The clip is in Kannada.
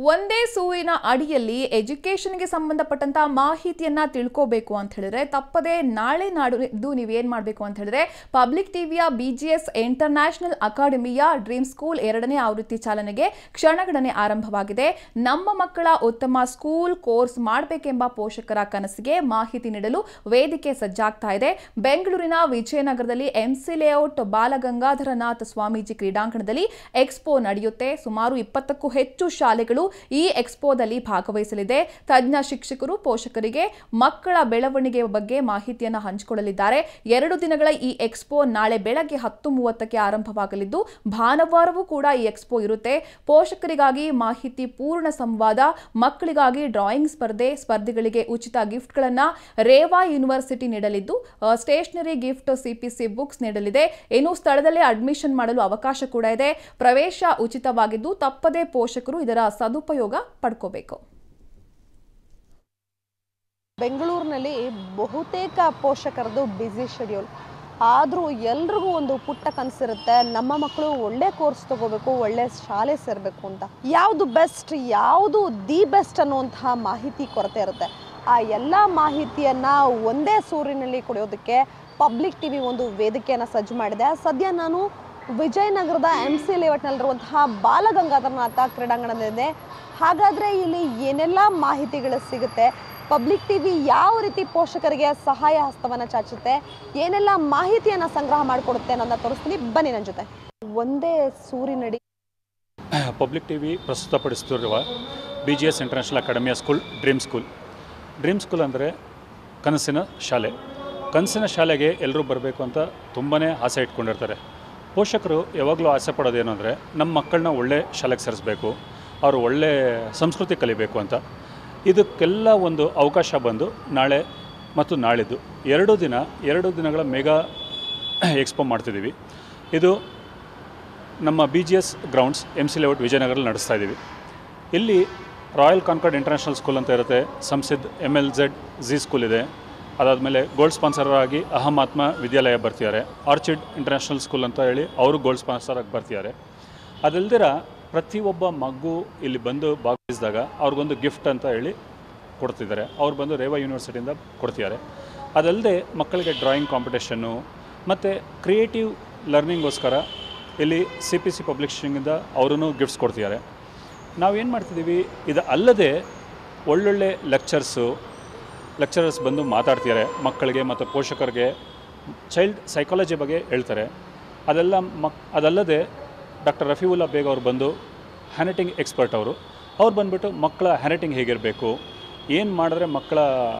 ಒಂದೇ ಸೂರಿನ ಅಡಿಯಲ್ಲಿ ಎಜುಕೇಷನ್ಗೆ ಸಂಬಂಧಪಟ್ಟಂತ ಮಾಹಿತಿಯನ್ನ ತಿಳ್ಕೋಬೇಕು ಅಂತ ಹೇಳಿದ್ರೆ ತಪ್ಪದೆ ನಾಳೆ ನಾಡು ನೀವೇನ್ ಮಾಡಬೇಕು ಅಂತ ಹೇಳಿದ್ರೆ ಪಬ್ಲಿಕ್ ಟಿವಿಯ ಬಿಜಿಎಸ್ ಇಂಟರ್ನ್ಯಾಷನಲ್ ಅಕಾಡೆಮಿಯ ಡ್ರೀಮ್ ಸ್ಕೂಲ್ ಎರಡನೇ ಆವೃತ್ತಿ ಚಾಲನೆಗೆ ಕ್ಷಣಗಣನೆ ಆರಂಭವಾಗಿದೆ ನಮ್ಮ ಮಕ್ಕಳ ಉತ್ತಮ ಸ್ಕೂಲ್ ಕೋರ್ಸ್ ಮಾಡಬೇಕೆಂಬ ಪೋಷಕರ ಕನಸಿಗೆ ಮಾಹಿತಿ ನೀಡಲು ವೇದಿಕೆ ಸಜ್ಜಾಗ್ತಾ ಇದೆ ಬೆಂಗಳೂರಿನ ವಿಜಯನಗರದಲ್ಲಿ ಎಂಸಿ ಲೇಔಟ್ ಬಾಲಗಂಗಾಧರನಾಥ ಸ್ವಾಮೀಜಿ ಕ್ರೀಡಾಂಗಣದಲ್ಲಿ ಎಕ್ಸ್ಪೋ ನಡೆಯುತ್ತೆ ಸುಮಾರು ಇಪ್ಪತ್ತಕ್ಕೂ ಹೆಚ್ಚು ಶಾಲೆಗಳು ಈ ಎಕ್ಸ್ಪೋದಲ್ಲಿ ಭಾಗವಹಿಸಲಿದೆ ತಜ್ಞ ಶಿಕ್ಷಕರು ಪೋಷಕರಿಗೆ ಮಕ್ಕಳ ಬೆಳವಣಿಗೆ ಬಗ್ಗೆ ಮಾಹಿತಿಯನ್ನು ಹಂಚಿಕೊಳ್ಳಲಿದ್ದಾರೆ ಎರಡು ದಿನಗಳ ಈ ಎಕ್ಸ್ಪೋ ನಾಳೆ ಬೆಳಗ್ಗೆ ಹತ್ತು ಮೂವತ್ತಕ್ಕೆ ಆರಂಭವಾಗಲಿದ್ದು ಭಾನುವಾರವೂ ಕೂಡ ಈ ಎಕ್ಸ್ಪೋ ಇರುತ್ತೆ ಪೋಷಕರಿಗಾಗಿ ಮಾಹಿತಿ ಪೂರ್ಣ ಸಂವಾದ ಮಕ್ಕಳಿಗಾಗಿ ಡ್ರಾಯಿಂಗ್ ಸ್ಪರ್ಧೆ ಸ್ಪರ್ಧಿಗಳಿಗೆ ಉಚಿತ ಗಿಫ್ಟ್ಗಳನ್ನು ರೇವಾ ಯೂನಿವರ್ಸಿಟಿ ನೀಡಲಿದ್ದು ಅಹ್, ಸ್ಟೇಷನರಿ ಗಿಫ್ಟ್ ಸಿಪಿಸಿ ಬುಕ್ಸ್ ನೀಡಲಿದೆ ಇನ್ನು ಸ್ಥಳದಲ್ಲೇ ಅಡ್ಮಿಷನ್ ಮಾಡಲು ಅವಕಾಶ ಕೂಡ ಇದೆ ಪ್ರವೇಶ ಉಚಿತವಾಗಿದ್ದು ತಪ್ಪದೇ ಪೋಷಕರು ಇದರ ಸದುಪಯೋಗ ಪಡ್ಕೋಬೇಕು ಬೆಂಗಳೂರಿನಲ್ಲಿ ಬಹುತೇಕ ಪೋಷಕರದು ಬ್ಯುಸಿ ಶೆಡ್ಯೂಲ್ ಆದರೂ ಎಲ್ರಿಗೂ ಒಂದು ಪುಟ್ಟ ಕನಸಿರುತ್ತೆ ನಮ್ಮ ಮಕ್ಕಳು ಒಳ್ಳೆ ಕೋರ್ಸ್ ತಗೋಬೇಕು ಒಳ್ಳೆ ಶಾಲೆ ಸೇರಬೇಕು ಅಂತ ಯಾವುದು ಬೆಸ್ಟ್ ಯಾವುದು ದಿ ಬೆಸ್ಟ್ ಅನ್ನುವಂತಹ ಮಾಹಿತಿ ಕೊರತೆ ಇರುತ್ತೆ ಆ ಎಲ್ಲ ಮಾಹಿತಿಯನ್ನು ಒಂದೇ ಸೂರಿನಲ್ಲಿ ಕೊಡೋದಕ್ಕೆ ಪಬ್ಲಿಕ್ ಟಿ ವಿ ಒಂದು ವೇದಿಕೆಯನ್ನು ಸಜ್ಜು ಮಾಡಿದೆ ಸದ್ಯ ನಾನು ವಿಜಯನಗರದ ಎಮ್ ಸಿ ಲೇಔಟ್ನಲ್ಲಿರುವಂತಹ ಬಾಲಗಂಗಾಧರನಾಥ ಕ್ರೀಡಾಂಗಣದಲ್ಲಿದೆ ಹಾಗಾದರೆ ಇಲ್ಲಿ ಏನೆಲ್ಲ ಮಾಹಿತಿಗಳು ಸಿಗುತ್ತೆ ಪಬ್ಲಿಕ್ ಟಿವಿ ಯಾವ ರೀತಿ ಪೋಷಕರಿಗೆ ಸಹಾಯ ಹಸ್ತವನ್ನು ಚಾಚುತ್ತೆ ಏನೆಲ್ಲ ಮಾಹಿತಿಯನ್ನು ಸಂಗ್ರಹ ಮಾಡಿಕೊಡುತ್ತೆ ಅನ್ನೋದನ್ನ ತೋರಿಸ್ತೀನಿ ಬನ್ನಿ ನನ್ನ ಜೊತೆ ಒಂದೇ ಸೂರಿನಡಿ ಪಬ್ಲಿಕ್ ಟಿ ವಿ ಪ್ರಸ್ತುತಪಡಿಸುತ್ತಿರುವ ಬಿ ಜಿ ಎಸ್ ಇಂಟರ್ನ್ಯಾಷನಲ್ ಅಕಾಡೆಮಿಯ school dream school dream school ಅಂದರೆ ಕನಸಿನ ಶಾಲೆ ಕನಸಿನ ಶಾಲೆಗೆ ಎಲ್ಲರೂ ಬರಬೇಕು ಅಂತ ತುಂಬಾ ಆಸೆ ಇಟ್ಕೊಂಡಿರ್ತಾರೆ ಪೋಷಕರು ಯಾವಾಗಲೂ ಆಸೆ ಪಡೋದೇನು ಅಂದರೆ ನಮ್ಮ ಮಕ್ಕಳನ್ನ ಒಳ್ಳೆ ಶಾಲೆಗೆ ಸೇರಿಸ್ಬೇಕು ಅವರು ಒಳ್ಳೆ ಸಂಸ್ಕೃತಿ ಕಲಿಬೇಕು ಅಂತ ಇದಕ್ಕೆಲ್ಲ ಒಂದು ಅವಕಾಶ ಬಂದು ನಾಳೆ ಮತ್ತು ನಾಳಿದ್ದು ಎರಡು ದಿನ ಎರಡು ದಿನಗಳ ಮೆಗಾ ಎಕ್ಸ್ಪೋ ಮಾಡ್ತಿದ್ದೀವಿ ಇದು ನಮ್ಮ B G S grounds M C layout ವಿಜಯನಗರಲ್ಲಿ ನಡೆಸ್ತಾ ಇದ್ದೀವಿ ಇಲ್ಲಿ ರಾಯಲ್ ಕಾನ್ಕಾರ್ಡ್ ಇಂಟರ್ನ್ಯಾಷನಲ್ ಸ್ಕೂಲ್ ಅಂತ ಇರುತ್ತೆ ಸಂಸಿದ್ ಎಮ್ ಎಲ್ ಝೆಡ್ ಝಿ ಸ್ಕೂಲ್ ಇದೆ ಅದಾದಮೇಲೆ ಗೋಲ್ಡ್ ಸ್ಪಾನ್ಸರ್ ಆಗಿ ಅಹಂ ಆತ್ಮ ವಿದ್ಯಾಲಯ ಬರ್ತಿದ್ದಾರೆ ಆರ್ಚಿಡ್ ಇಂಟರ್ನ್ಯಾಷನಲ್ ಸ್ಕೂಲ್ ಅಂತ ಹೇಳಿ ಅವರು ಗೋಲ್ಡ್ ಸ್ಪಾನ್ಸರ್ ಆಗಿ ಬರ್ತಿದ್ದಾರೆ ಅದಲ್ದಿರ ಪ್ರತಿಯೊಬ್ಬ ಮಗು ಇಲ್ಲಿ ಬಂದು ಭಾಗವಹಿಸಿದಾಗ ಅವ್ರಿಗೊಂದು ಗಿಫ್ಟ್ ಅಂತ ಹೇಳಿ ಕೊಡ್ತಿದ್ದಾರೆ ಅವ್ರು ಬಂದು ರೇವಾ ಯೂನಿವರ್ಸಿಟಿಯಿಂದ ಕೊಡ್ತಿದ್ದಾರೆ ಅದಲ್ಲದೆ ಮಕ್ಕಳಿಗೆ ಡ್ರಾಯಿಂಗ್ ಕಾಂಪಿಟೇಷನ್ನು ಮತ್ತು ಕ್ರಿಯೇಟಿವ್ ಲರ್ನಿಂಗೋಸ್ಕರ ಇಲ್ಲಿ ಸಿ ಪಿ ಸಿ ಪಬ್ಲಿಷಿಂಗಿಂದ ಅವರೂ ಗಿಫ್ಟ್ಸ್ ಕೊಡ್ತಿದ್ದಾರೆ ನಾವೇನು ಮಾಡ್ತಿದ್ದೀವಿ ಇದು ಅಲ್ಲದೆ ಒಳ್ಳೊಳ್ಳೆ ಲೆಕ್ಚರ್ಸು ಲೆಕ್ಚರರ್ಸ್ ಬಂದು ಮಾತಾಡ್ತಿದ್ದಾರೆ ಮಕ್ಕಳಿಗೆ ಮತ್ತು ಪೋಷಕರಿಗೆ ಚೈಲ್ಡ್ ಸೈಕಾಲಜಿ ಬಗ್ಗೆ ಹೇಳ್ತಾರೆ ಅದೆಲ್ಲ ಮಕ್ ಅದಲ್ಲದೆ ಡಾಕ್ಟರ್ ರಫೀವುಲ್ಲಾ ಬೇಗ್ ಅವರು ಬಂದು ಹ್ಯಾನೆಟಿಂಗ್ ಎಕ್ಸ್ಪರ್ಟ್ ಅವರು ಅವ್ರು ಬಂದುಬಿಟ್ಟು ಮಕ್ಕಳ ಹ್ಯಾನೆಟಿಂಗ್ ಹೇಗಿರಬೇಕು ಏನು ಮಾಡಿದ್ರೆ ಮಕ್ಕಳ